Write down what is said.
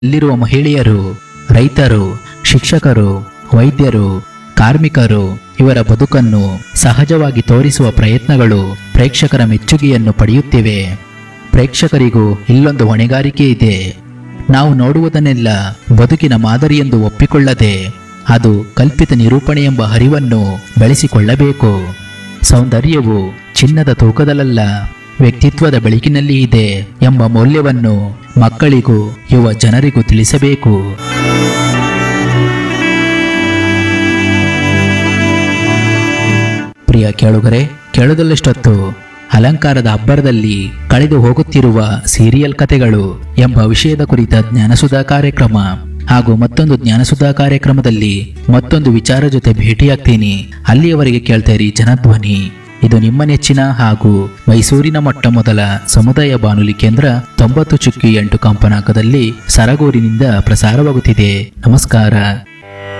ಇಲ್ಲಿರುವ ಮಹಿಳೆಯರು ರೈತರು ಶಿಕ್ಷಕರು ವೈದ್ಯರು ಕಾರ್ಮಿಕರು ಇವರ ಬದುಕನ್ನು ಸಹಜವಾಗಿ ತೋರಿಸುವ ಪ್ರಯತ್ನಗಳು ಪ್ರೇಕ್ಷಕರ ಮೆಚ್ಚುಗೆಯನ್ನು ಪಡೆಯುತ್ತಿವೆ ಪ್ರೇಕ್ಷಕರಿಗೂ ಇಲ್ಲೊಂದು ಹೊಣೆಗಾರಿಕೆ ಇದೆ ನಾವು ನೋಡುವುದನ್ನೆಲ್ಲ ಬದುಕಿನ ಮಾದರಿಯೆಂದು ಒಪ್ಪಿಕೊಳ್ಳದೆ ಅದು ಕಲ್ಪಿತ ನಿರೂಪಣೆ ಎಂಬ ಹರಿವನ್ನು ಬೆಳೆಸಿಕೊಳ್ಳಬೇಕು ಸೌಂದರ್ಯವು ಚಿನ್ನದ ತೂಕದಲ್ಲ ವ್ಯಕ್ತಿತ್ವದ ಬೆಳಕಿನಲ್ಲಿ ಇದೆ ಎಂಬ ಮೌಲ್ಯವನ್ನು ಮಕ್ಕಳಿಗೂ ಯುವ ಜನರಿಗೂ ತಿಳಿಸಬೇಕು ಪ್ರಿಯ ಕೇಳುಗರೆ ಕೇಳುವುದಲ್ಲಷ್ಟೊತ್ತು ಅಲಂಕಾರದ ಅಬ್ಬರದಲ್ಲಿ ಕಳೆದು ಹೋಗುತ್ತಿರುವ ಸೀರಿಯಲ್ ಕಥೆಗಳು ಎಂಬ ವಿಷಯದ ಕುರಿತ ಜ್ಞಾನಸುಧಾ ಕಾರ್ಯಕ್ರಮ ಹಾಗೂ ಮತ್ತೊಂದು ಜ್ಞಾನಸುಧಾ ಕಾರ್ಯಕ್ರಮದಲ್ಲಿ ಮತ್ತೊಂದು ವಿಚಾರ ಜೊತೆ ಭೇಟಿಯಾಗ್ತೀನಿ ಅಲ್ಲಿಯವರೆಗೆ ಕೇಳ್ತೇರಿ ಜನಧ್ವನಿ ಇದು ನಿಮ್ಮ ನೆಚ್ಚಿನ ಹಾಗೂ ಮೈಸೂರಿನ ಮೊಟ್ಟ ಮೊದಲ ಸಮುದಾಯ ಬಾನುಲಿ ಕೇಂದ್ರ ತೊಂಬತ್ತು ಚುಕ್ಕಿ ಎಂಟು ಕಂಪನಾಂಕದಲ್ಲಿ ಸರಗೂರಿನಿಂದ ಪ್ರಸಾರವಾಗುತ್ತಿದೆ ನಮಸ್ಕಾರ